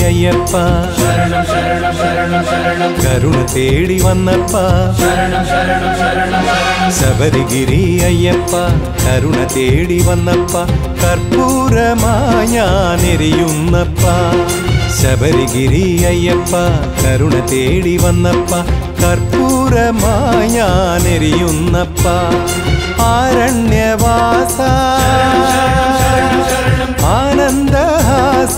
അയ്യപ്പ കരുണ തേടി വന്നപ്പ ശബരിഗിരി അയ്യപ്പ കരുണ തേടി വന്നപ്പ കർപ്പൂരമായി ഞാനെരിയുന്നപ്പ ശബരിഗിരി അയ്യപ്പ കരുണ തേടി വന്നപ്പ കർപ്പൂരമായി ഞാനെരിയുന്നപ്പ ആരണ്യവാസ ആനന്ദഹാസ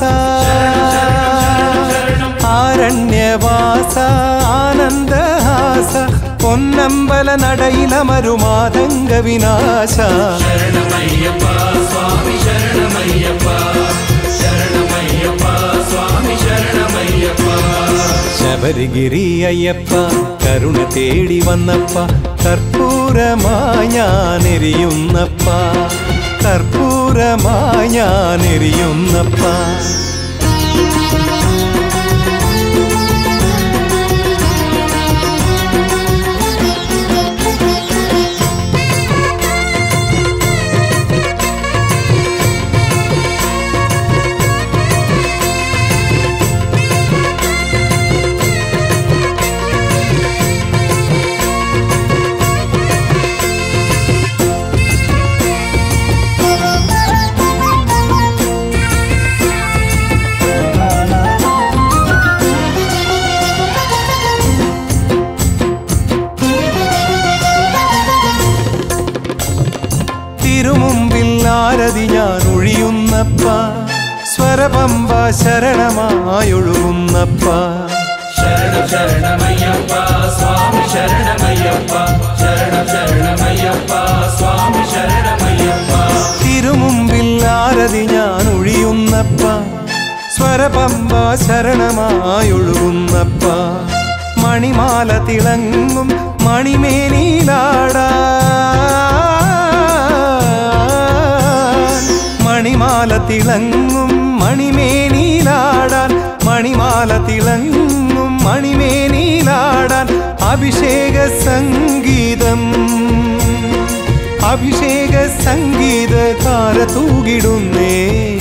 ആരണ്യവാസ ആനന്ദഹാസ പൊന്നമ്പല നടയിലമരുമാതംഗ വിനാശ ശബരിഗിരി അയ്യപ്പ കരുണ തേടി വന്നപ്പ കർപ്പൂരമായി ഞാനെരിയുന്നപ്പ കർപ്പൂരമായി ഞാനെരിയുന്നപ്പ തിരുമുമ്പിൽ ആരതി ഞാൻ ഒഴിയുന്നപ്പ സ്വരപമ്പ ശരണമായൊഴുകുന്നപ്പ ശരണം ശരണമയ്യപ്പ സ്വാമി ശരണമയ്യപ്പ ശരണം ശരണമയ്യപ്പ സ്വാമി ശരണമയ്യപ്പ തിരുമുമ്പിൽ ആരതി ഞാൻ ഒഴിയുന്നപ്പ സ്വരപമ്പ ശരണമായൊഴുകുന്നപ്പ മണിമാല തിളങ്ങും മണിമേനിലാടാ മണിമാല തിളങ്ങും മണിമേനിലാടാൻ മണിമാല തിളങ്ങും മണിമേനിലാടാൻ അഭിഷേക സംഗീതം അഭിഷേക സംഗീത താര തൂകിടുന്നേ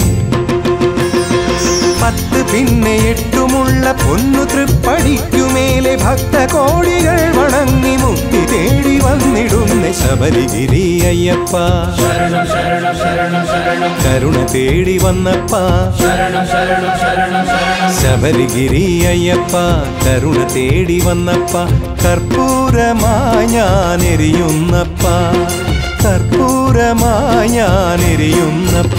പത്ത് പിന്നെ എട്ടുമുള്ള പൊന്നു തൃപ്പടിക്കുമേലെ ഭക്തകോടികൾ വണങ്ങി മുക്തി തേടി വന്നിടുന്ന ശബരിഗിരി അയ്യപ്പ ശരണം ശരണം ശരണം ശരണം കരുണ തേടി വന്നപ്പ ശരണം ശരണം ശരണം ശരണം ശബരിഗിരി അയ്യപ്പ കരുണ തേടി വന്നപ്പ കർപ്പൂരമായി ഞാനെരിയുന്നപ്പ കർപ്പൂരമായി ഞാനെരിയുന്നപ്പ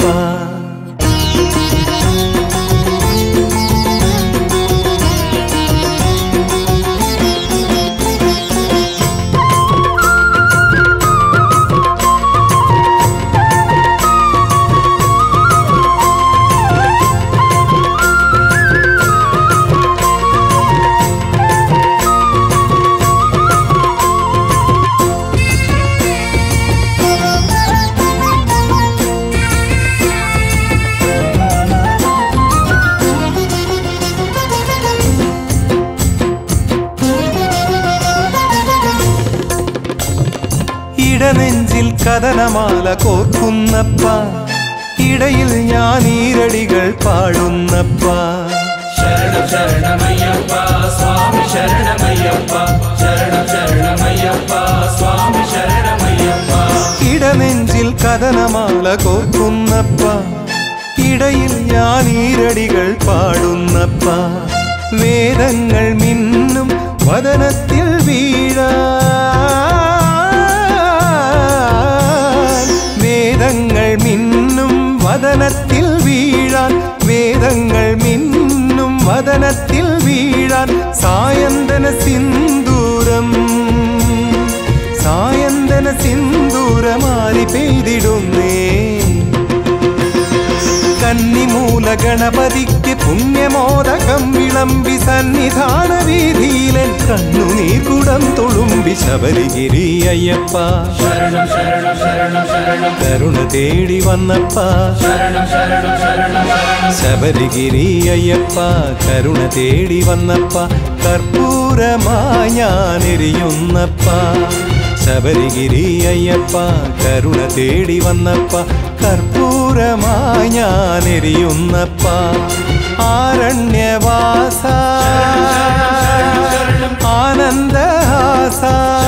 ഇടനെഞ്ചിൽ കഥനമാല കോർക്കുന്നപ്പ ഇടയിൽ ഞാൻ ഈരടികൾ പാടുന്നപ്പ ശരണം ശരണമയ്യപ്പ സ്വാമി ശരണമയ്യപ്പ ശരണം ശരണമയ്യപ്പ സ്വാമി ശരണമയ്യപ്പ ഇടനെഞ്ചിൽ കഥനമാല കോർക്കുന്നപ്പ ഇടയിൽ ഞാൻ ഈരടികൾ പാടുന്നപ്പ വേദങ്ങൾ മിന്നും വദനത്തിൽ വീഴാ വേദങ്ങൾ മിന്നും വദനത്തിൽ വീഴാൻ വേദങ്ങൾ മിന്നും വദനത്തിൽ വീഴാൻ സായന്തന സിന്ദൂരം സായന്തന സിന്ദൂരമാരി പെയ്തിടുന്നേ കന്നിമൂല ഗണപതിക്ക് പുണ്യമോദകം വിളമ്പി സന്നിധാന വീതിയിലൻ കണ്ണുനീർ കുടം തൊളുമ്പി ശബരിഗിരി അയ്യപ്പ ശരണം ശരണം ശരണം ശരണം കരുണ തേടി വന്നപ്പ ശരണം ശരണം ശരണം ശരണം ശബരിഗിരി അയ്യപ്പ കരുണ തേടി വന്നപ്പ കർപ്പൂരമായി ഞാനെരിയുന്നപ്പ ശബരിഗിരി അയ്യപ്പ കരുണ തേടി വന്നപ്പ കർപ്പൂരമായി ഞാൻ എരിയുന്നപ്പ ആരണ്യവാസ ആനന്ദഹാസ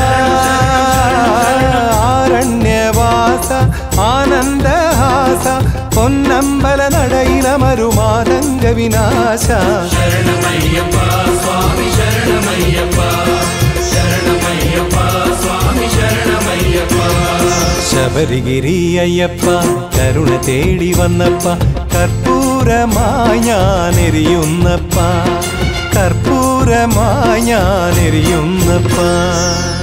ആരണ്യവാസ ആനന്ദഹാസ പൊന്നമ്പല നടയിലമരുമാതംഗ വിനാശ ശരണമയ്യപ്പ സ്വാമി ശരണമയ്യപ്പ ശരണമയ്യപ്പ സ്വാമി ശരണമയ്യപ്പ ശബരിഗിരി അയ്യപ്പ കരുണ തേടി വന്നപ്പ കർപ്പൂരമായി ഞാൻ എരിയുന്നപ്പ കർപ്പൂരമായി ഞാൻ എരിയുന്നപ്പ